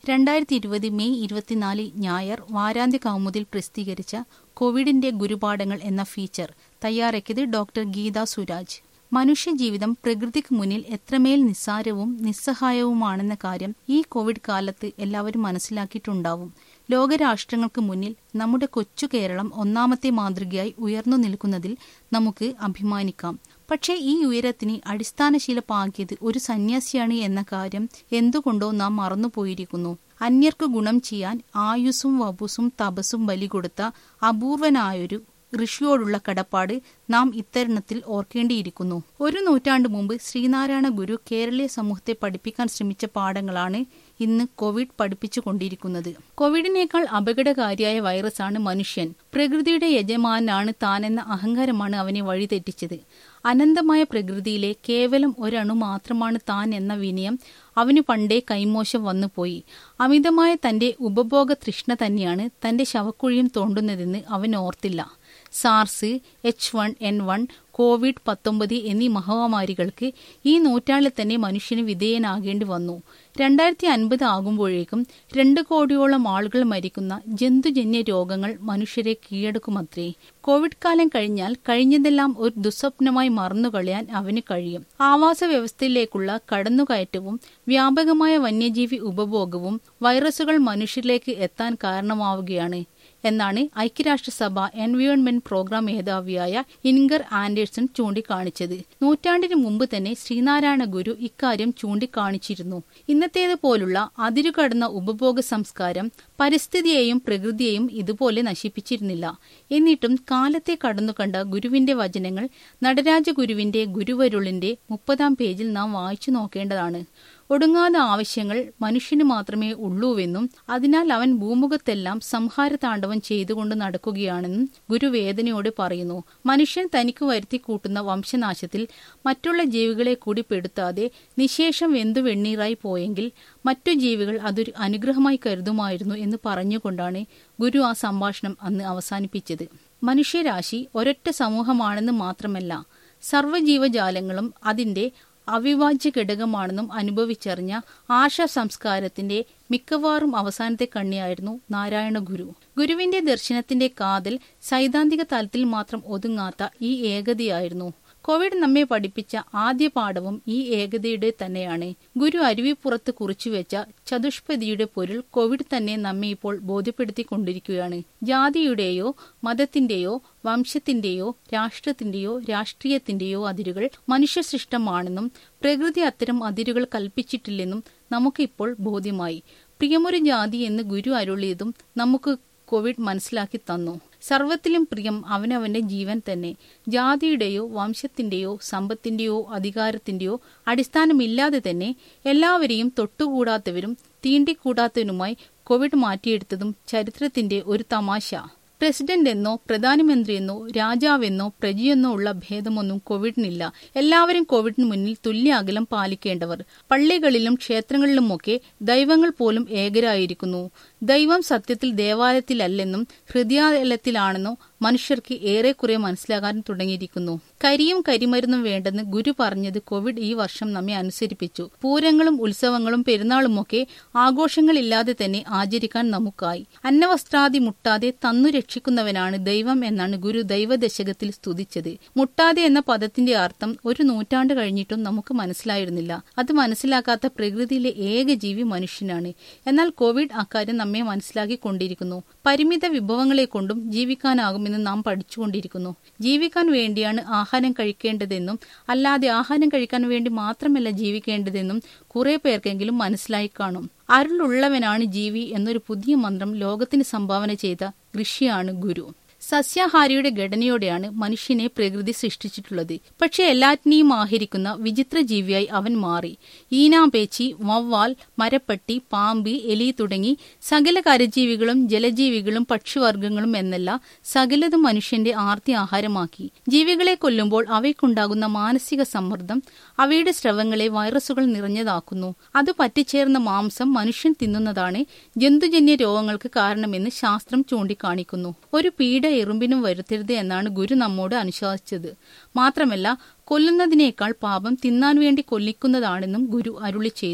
രണ്ടായിരത്തി ഇരുപത് മെയ് ഇരുപത്തിനാല് ഞായർ വാരാന്ത്യ കൗമുദിൽ പ്രസിദ്ധീകരിച്ച കോവിഡിന്റെ ഗുരുപാഠങ്ങൾ എന്ന ഫീച്ചർ തയ്യാറാക്കിയത് ഡോക്ടർ ഗീത സുരാജ് മനുഷ്യജീവിതം പ്രകൃതിക്ക് മുന്നിൽ എത്രമേൽ നിസ്സാരവും നിസ്സഹായവുമാണെന്ന കാര്യം ഈ കോവിഡ് കാലത്ത് എല്ലാവരും മനസ്സിലാക്കിയിട്ടുണ്ടാവും ലോകരാഷ്ട്രങ്ങൾക്ക് മുന്നിൽ നമ്മുടെ കൊച്ചു കേരളം ഒന്നാമത്തെ മാതൃകയായി ഉയർന്നു നിൽക്കുന്നതിൽ നമുക്ക് അഭിമാനിക്കാം പക്ഷേ ഈ ഉയരത്തിന് അടിസ്ഥാനശീല പാകിയത് ഒരു സന്യാസിയാണ് എന്ന കാര്യം എന്തുകൊണ്ടോ നാം മറന്നുപോയിരിക്കുന്നു അന്യർക്ക് ഗുണം ചെയ്യാൻ ആയുസ്സും വപുസും തപസ്സും ബലി കൊടുത്ത അപൂർവനായൊരു ഋഷിയോടുള്ള കടപ്പാട് നാം ഇത്തരുണത്തിൽ ഓർക്കേണ്ടിയിരിക്കുന്നു ഒരു നൂറ്റാണ്ട് മുമ്പ് ശ്രീനാരായണ ഗുരു കേരളീയ സമൂഹത്തെ പഠിപ്പിക്കാൻ ശ്രമിച്ച പാഠങ്ങളാണ് ഇന്ന് കോവിഡ് പഠിപ്പിച്ചുകൊണ്ടിരിക്കുന്നത് കോവിഡിനേക്കാൾ അപകടകാരിയായ വൈറസാണ് മനുഷ്യൻ പ്രകൃതിയുടെ യജമാനാണ് താനെന്ന അഹങ്കാരമാണ് അവനെ വഴിതെറ്റിച്ചത് അനന്തമായ പ്രകൃതിയിലെ കേവലം ഒരണു മാത്രമാണ് താൻ എന്ന വിനയം അവന് പണ്ടേ കൈമോശം വന്നുപോയി അമിതമായ തന്റെ ഉപഭോഗ തൃഷ്ണ തന്നെയാണ് തന്റെ ശവക്കുഴിയും തോണ്ടുന്നതെന്ന് അവൻ ഓർത്തില്ല SARS H one N one COVID പത്തൊമ്പത് എന്നീ മഹാമാരികൾക്ക് ഈ നൂറ്റാണ്ടിൽ തന്നെ മനുഷ്യന് വിധേയനാകേണ്ടി വന്നു രണ്ടായിരത്തി അൻപത് ആകുമ്പോഴേക്കും രണ്ട് കോടിയോളം ആളുകൾ മരിക്കുന്ന ജന്തുജന്യ രോഗങ്ങൾ മനുഷ്യരെ കീഴടക്കുമത്രേ കോവിഡ് കാലം കഴിഞ്ഞാൽ കഴിഞ്ഞതെല്ലാം ഒരു ദുസ്വപ്നമായി മറന്നുകളയാൻ അവന് കഴിയും ആവാസ വ്യവസ്ഥയിലേക്കുള്ള കടന്നുകയറ്റവും വ്യാപകമായ വന്യജീവി ഉപഭോഗവും വൈറസുകൾ മനുഷ്യരിലേക്ക് എത്താൻ കാരണമാവുകയാണ് എന്നാണ് ഐക്യരാഷ്ട്രസഭ എൻവയോൺമെന്റ് പ്രോഗ്രാം മേധാവിയായ ഇൻഗർ ആൻഡേഴ്സൺ ചൂണ്ടിക്കാണിച്ചത് നൂറ്റാണ്ടിന് മുമ്പ് തന്നെ ശ്രീനാരായണ ഗുരു ഇക്കാര്യം ചൂണ്ടിക്കാണിച്ചിരുന്നു ഇന്നത്തേതുപോലുള്ള അതിരുകടന്ന ഉപഭോഗ സംസ്കാരം പരിസ്ഥിതിയെയും പ്രകൃതിയെയും ഇതുപോലെ നശിപ്പിച്ചിരുന്നില്ല എന്നിട്ടും കാലത്തെ കടന്നുകണ്ട ഗുരുവിന്റെ വചനങ്ങൾ നടരാജ ഗുരുവിന്റെ ഗുരുവരുളിന്റെ മുപ്പതാം പേജിൽ നാം വായിച്ചു നോക്കേണ്ടതാണ് ഒടുങ്ങാതെ ആവശ്യങ്ങൾ മനുഷ്യന് മാത്രമേ ഉള്ളൂവെന്നും അതിനാൽ അവൻ ഭൂമുഖത്തെല്ലാം സംഹാര താണ്ഡവം ചെയ്തുകൊണ്ട് നടക്കുകയാണെന്നും ഗുരു വേദനയോട് പറയുന്നു മനുഷ്യൻ തനിക്ക് വരുത്തി കൂട്ടുന്ന വംശനാശത്തിൽ മറ്റുള്ള ജീവികളെ കൂടി പെടുത്താതെ നിശേഷം വെന്തു വെണ്ണീറായി പോയെങ്കിൽ മറ്റു ജീവികൾ അതൊരു അനുഗ്രഹമായി കരുതുമായിരുന്നു എന്ന് പറഞ്ഞുകൊണ്ടാണ് ഗുരു ആ സംഭാഷണം അന്ന് അവസാനിപ്പിച്ചത് മനുഷ്യരാശി ഒരൊറ്റ സമൂഹമാണെന്ന് മാത്രമല്ല സർവ്വജീവജാലങ്ങളും അതിന്റെ അവിഭാജ്യ ഘടകമാണെന്നും അനുഭവിച്ചറിഞ്ഞ ആശാ സംസ്കാരത്തിന്റെ മിക്കവാറും അവസാനത്തെ കണ്ണിയായിരുന്നു നാരായണ ഗുരു ഗുരുവിന്റെ ദർശനത്തിന്റെ കാതൽ സൈദ്ധാന്തിക തലത്തിൽ മാത്രം ഒതുങ്ങാത്ത ഈ ഏകതയായിരുന്നു കോവിഡ് നമ്മെ പഠിപ്പിച്ച ആദ്യ പാഠവും ഈ ഏകതയുടെ തന്നെയാണ് ഗുരു അരുവിപ്പുറത്ത് കുറിച്ചുവെച്ച ചതുഷ്പതിയുടെ പൊരുൾ കോവിഡ് തന്നെ നമ്മെ ഇപ്പോൾ ബോധ്യപ്പെടുത്തിക്കൊണ്ടിരിക്കുകയാണ് ജാതിയുടെയോ മതത്തിന്റെയോ വംശത്തിന്റെയോ രാഷ്ട്രത്തിന്റെയോ രാഷ്ട്രീയത്തിന്റെയോ അതിരുകൾ മനുഷ്യസൃഷ്ടമാണെന്നും പ്രകൃതി അത്തരം അതിരുകൾ കൽപ്പിച്ചിട്ടില്ലെന്നും നമുക്കിപ്പോൾ ബോധ്യമായി പ്രിയമൊരു ജാതി എന്ന് ഗുരു അരുളിയതും നമുക്ക് കോവിഡ് മനസ്സിലാക്കി തന്നു സർവത്തിലും പ്രിയം അവനവന്റെ ജീവൻ തന്നെ ജാതിയുടെയോ വംശത്തിന്റെയോ സമ്പത്തിന്റെയോ അധികാരത്തിന്റെയോ അടിസ്ഥാനമില്ലാതെ തന്നെ എല്ലാവരെയും തൊട്ടുകൂടാത്തവരും തീണ്ടിക്കൂടാത്തവരുമായി കോവിഡ് മാറ്റിയെടുത്തതും ചരിത്രത്തിന്റെ ഒരു തമാശ പ്രസിഡന്റ് എന്നോ പ്രധാനമന്ത്രിയെന്നോ രാജാവെന്നോ പ്രജയെന്നോ ഉള്ള ഭേദമൊന്നും കോവിഡിനില്ല എല്ലാവരും കോവിഡിന് മുന്നിൽ തുല്യ അകലം പാലിക്കേണ്ടവർ പള്ളികളിലും ക്ഷേത്രങ്ങളിലുമൊക്കെ ദൈവങ്ങൾ പോലും ഏകരായിരിക്കുന്നു ദൈവം സത്യത്തിൽ ദേവാലയത്തിലല്ലെന്നും ഹൃദയാലയത്തിലാണെന്നും മനുഷ്യർക്ക് ഏറെക്കുറെ മനസ്സിലാകാൻ തുടങ്ങിയിരിക്കുന്നു കരിയും കരിമരുന്നും വേണ്ടെന്ന് ഗുരു പറഞ്ഞത് കോവിഡ് ഈ വർഷം നമ്മെ അനുസരിപ്പിച്ചു പൂരങ്ങളും ഉത്സവങ്ങളും പെരുന്നാളുമൊക്കെ ആഘോഷങ്ങളില്ലാതെ തന്നെ ആചരിക്കാൻ നമുക്കായി അന്നവസ്ത്രാദി മുട്ടാതെ തന്നു രക്ഷിക്കുന്നവനാണ് ദൈവം എന്നാണ് ഗുരു ദൈവദശകത്തിൽ സ്തുതിച്ചത് മുട്ടാതെ എന്ന പദത്തിന്റെ അർത്ഥം ഒരു നൂറ്റാണ്ട് കഴിഞ്ഞിട്ടും നമുക്ക് മനസ്സിലായിരുന്നില്ല അത് മനസ്സിലാക്കാത്ത പ്രകൃതിയിലെ ഏക ജീവി മനുഷ്യനാണ് എന്നാൽ കോവിഡ് അക്കാര്യം നമ്മെ മനസ്സിലാക്കിക്കൊണ്ടിരിക്കുന്നു പരിമിത വിഭവങ്ങളെ കൊണ്ടും ജീവിക്കാനാകുമെന്ന് നാം പഠിച്ചുകൊണ്ടിരിക്കുന്നു ജീവിക്കാൻ വേണ്ടിയാണ് ആഹാരം കഴിക്കേണ്ടതെന്നും അല്ലാതെ ആഹാരം കഴിക്കാൻ വേണ്ടി മാത്രമല്ല ജീവിക്കേണ്ടതെന്നും കുറെ പേർക്കെങ്കിലും മനസ്സിലായി കാണും അരുളുള്ളവനാണ് ജീവി എന്നൊരു പുതിയ മന്ത്രം ലോകത്തിന് സംഭാവന ചെയ്ത ഋഷിയാണ് ഗുരു സസ്യാഹാരിയുടെ ഘടനയോടെയാണ് മനുഷ്യനെ പ്രകൃതി സൃഷ്ടിച്ചിട്ടുള്ളത് പക്ഷെ എല്ലാറ്റിനെയും ആഹരിക്കുന്ന വിചിത്ര ജീവിയായി അവൻ മാറി ഈനാമ്പേച്ചി വവ്വാൽ മരപ്പട്ടി പാമ്പ് എലി തുടങ്ങി സകല കരജീവികളും ജലജീവികളും പക്ഷിവർഗങ്ങളും എന്നല്ല സകലതും മനുഷ്യന്റെ ആർത്തി ആഹാരമാക്കി ജീവികളെ കൊല്ലുമ്പോൾ അവയ്ക്കുണ്ടാകുന്ന മാനസിക സമ്മർദ്ദം അവയുടെ സ്രവങ്ങളെ വൈറസുകൾ നിറഞ്ഞതാക്കുന്നു അത് പറ്റിച്ചേർന്ന മാംസം മനുഷ്യൻ തിന്നുന്നതാണ് ജന്തുജന്യ രോഗങ്ങൾക്ക് കാരണമെന്ന് ശാസ്ത്രം ചൂണ്ടിക്കാണിക്കുന്നു ഒരു പീഡ എറുമ്പിനും വരുത്തരുത് എന്നാണ് ഗുരു നമ്മോട് അനുശാസിച്ചത് മാത്രമല്ല കൊല്ലുന്നതിനേക്കാൾ പാപം തിന്നാൻ വേണ്ടി കൊല്ലിക്കുന്നതാണെന്നും ഗുരു അരുളി ചെയ്തു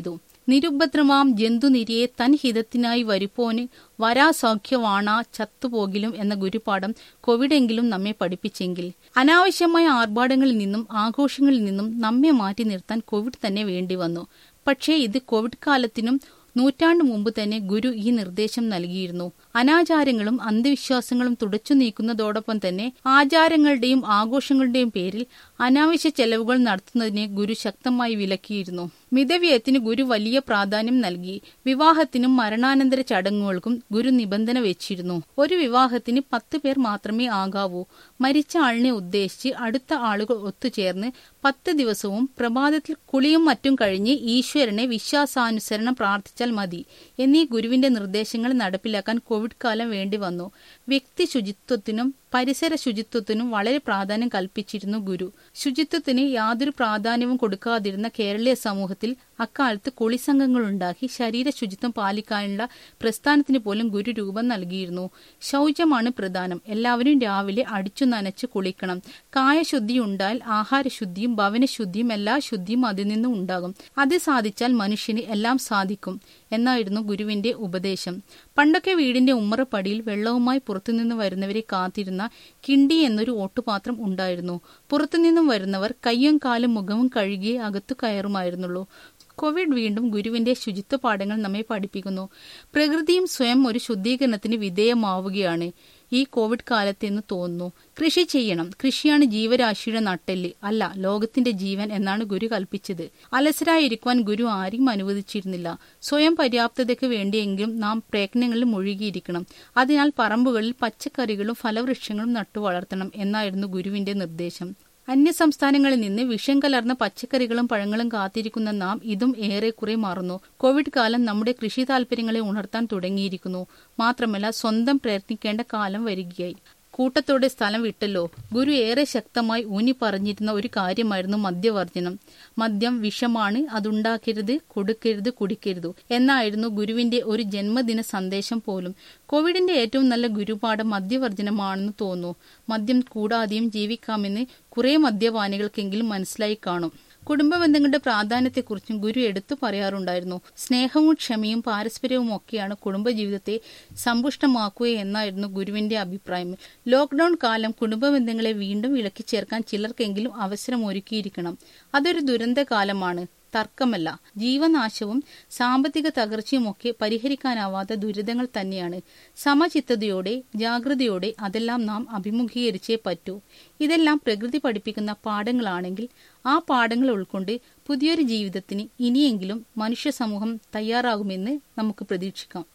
നിരുപദ്രവാം ജന്തുനിരിയെ തൻ ഹിതത്തിനായി വരുപ്പോന് വരാസൗഖ്യവാണ ചത്തുപോകിലും എന്ന ഗുരുപാഠം കോവിഡെങ്കിലും നമ്മെ പഠിപ്പിച്ചെങ്കിൽ അനാവശ്യമായ ആർഭാടങ്ങളിൽ നിന്നും ആഘോഷങ്ങളിൽ നിന്നും നമ്മെ മാറ്റി നിർത്താൻ കോവിഡ് തന്നെ വേണ്ടി വന്നു പക്ഷേ ഇത് കോവിഡ് കാലത്തിനും നൂറ്റാണ്ടു മുമ്പ് തന്നെ ഗുരു ഈ നിർദ്ദേശം നൽകിയിരുന്നു അനാചാരങ്ങളും അന്ധവിശ്വാസങ്ങളും തുടച്ചു നീക്കുന്നതോടൊപ്പം തന്നെ ആചാരങ്ങളുടെയും ആഘോഷങ്ങളുടെയും പേരിൽ അനാവശ്യ ചെലവുകൾ നടത്തുന്നതിനെ ഗുരു ശക്തമായി വിലക്കിയിരുന്നു മിതവ്യയത്തിന് ഗുരു വലിയ പ്രാധാന്യം നൽകി വിവാഹത്തിനും മരണാനന്തര ചടങ്ങുകൾക്കും ഗുരു നിബന്ധന വെച്ചിരുന്നു ഒരു വിവാഹത്തിന് പത്ത് പേർ മാത്രമേ ആകാവൂ മരിച്ച ആളിനെ ഉദ്ദേശിച്ച് അടുത്ത ആളുകൾ ഒത്തുചേർന്ന് പത്ത് ദിവസവും പ്രഭാതത്തിൽ കുളിയും മറ്റും കഴിഞ്ഞ് ഈശ്വരനെ വിശ്വാസാനുസരണം പ്രാർത്ഥിച്ചാൽ മതി എന്നീ ഗുരുവിന്റെ നിർദ്ദേശങ്ങൾ നടപ്പിലാക്കാൻ കോവിഡ് കാലം വേണ്ടി വന്നു വ്യക്തി ശുചിത്വത്തിനും പരിസര ശുചിത്വത്തിനും വളരെ പ്രാധാന്യം കൽപ്പിച്ചിരുന്നു ഗുരു ശുചിത്വത്തിന് യാതൊരു പ്രാധാന്യവും കൊടുക്കാതിരുന്ന കേരളീയ സമൂഹത്തിൽ അക്കാലത്ത് കുളിസംഘങ്ങളുണ്ടാക്കി ശരീര ശുചിത്വം പാലിക്കാനുള്ള പ്രസ്ഥാനത്തിന് പോലും ഗുരു രൂപം നൽകിയിരുന്നു ശൗചമാണ് പ്രധാനം എല്ലാവരും രാവിലെ അടിച്ചു നനച്ച് കുളിക്കണം കായശുദ്ധി ഉണ്ടായാൽ ആഹാരശുദ്ധിയും ഭവനശുദ്ധിയും എല്ലാ ശുദ്ധിയും അതിൽ നിന്നും ഉണ്ടാകും അത് സാധിച്ചാൽ മനുഷ്യന് എല്ലാം സാധിക്കും എന്നായിരുന്നു ഗുരുവിന്റെ ഉപദേശം പണ്ടൊക്കെ വീടിന്റെ ഉമ്മറപ്പടിയിൽ വെള്ളവുമായി പുറത്തുനിന്ന് വരുന്നവരെ കാത്തിരുന്ന കിണ്ടി എന്നൊരു ഓട്ടുപാത്രം ഉണ്ടായിരുന്നു പുറത്തുനിന്നും വരുന്നവർ കയ്യും കാലും മുഖവും കഴുകിയേ അകത്തു കയറുമായിരുന്നുള്ളൂ കോവിഡ് വീണ്ടും ഗുരുവിന്റെ ശുചിത്വ പാഠങ്ങൾ നമ്മെ പഠിപ്പിക്കുന്നു പ്രകൃതിയും സ്വയം ഒരു ശുദ്ധീകരണത്തിന് വിധേയമാവുകയാണ് ഈ കോവിഡ് കാലത്തെന്ന് തോന്നുന്നു കൃഷി ചെയ്യണം കൃഷിയാണ് ജീവരാശിയുടെ നട്ടെല്ല് അല്ല ലോകത്തിന്റെ ജീവൻ എന്നാണ് ഗുരു കൽപ്പിച്ചത് അലസരായിരിക്കുവാൻ ഗുരു ആരെയും അനുവദിച്ചിരുന്നില്ല സ്വയം പര്യാപ്തതയ്ക്ക് വേണ്ടിയെങ്കിലും നാം പ്രയത്നങ്ങളിൽ മുഴുകിയിരിക്കണം അതിനാൽ പറമ്പുകളിൽ പച്ചക്കറികളും ഫലവൃക്ഷങ്ങളും നട്ടു വളർത്തണം എന്നായിരുന്നു ഗുരുവിന്റെ നിർദ്ദേശം അന്യസംസ്ഥാനങ്ങളിൽ നിന്ന് വിഷം കലർന്ന പച്ചക്കറികളും പഴങ്ങളും കാത്തിരിക്കുന്ന നാം ഇതും ഏറെക്കുറെ മറന്നു കോവിഡ് കാലം നമ്മുടെ കൃഷി താൽപര്യങ്ങളെ ഉണർത്താൻ തുടങ്ങിയിരിക്കുന്നു മാത്രമല്ല സ്വന്തം പ്രയത്നിക്കേണ്ട കാലം വരികയായി കൂട്ടത്തോടെ സ്ഥലം വിട്ടല്ലോ ഗുരു ഏറെ ശക്തമായി ഊന്നി പറഞ്ഞിരുന്ന ഒരു കാര്യമായിരുന്നു മദ്യവർജനം മദ്യം വിഷമാണ് അതുണ്ടാക്കരുത് കൊടുക്കരുത് കുടിക്കരുത് എന്നായിരുന്നു ഗുരുവിന്റെ ഒരു ജന്മദിന സന്ദേശം പോലും കോവിഡിന്റെ ഏറ്റവും നല്ല ഗുരുപാഠം മദ്യവർജനമാണെന്ന് തോന്നുന്നു മദ്യം കൂടാതെയും ജീവിക്കാമെന്ന് കുറെ മദ്യപാനികൾക്കെങ്കിലും മനസ്സിലായി കാണും കുടുംബ ബന്ധങ്ങളുടെ പ്രാധാന്യത്തെക്കുറിച്ചും ഗുരു എടുത്തു പറയാറുണ്ടായിരുന്നു സ്നേഹവും ക്ഷമയും പാരസ്പര്യവും ഒക്കെയാണ് കുടുംബജീവിതത്തെ സമ്പുഷ്ടമാക്കുക എന്നായിരുന്നു ഗുരുവിന്റെ അഭിപ്രായം ലോക്ഡൌൺ കാലം കുടുംബ ബന്ധങ്ങളെ വീണ്ടും വിളക്കി ചേർക്കാൻ ചിലർക്കെങ്കിലും അവസരം ഒരുക്കിയിരിക്കണം അതൊരു ദുരന്ത കാലമാണ് തർക്കമല്ല ജീവനാശവും സാമ്പത്തിക തകർച്ചയുമൊക്കെ പരിഹരിക്കാനാവാത്ത ദുരിതങ്ങൾ തന്നെയാണ് സമചിത്തതയോടെ ജാഗ്രതയോടെ അതെല്ലാം നാം അഭിമുഖീകരിച്ചേ പറ്റൂ ഇതെല്ലാം പ്രകൃതി പഠിപ്പിക്കുന്ന പാഠങ്ങളാണെങ്കിൽ ആ പാഠങ്ങൾ ഉൾക്കൊണ്ട് പുതിയൊരു ജീവിതത്തിന് ഇനിയെങ്കിലും മനുഷ്യ സമൂഹം തയ്യാറാകുമെന്ന് നമുക്ക് പ്രതീക്ഷിക്കാം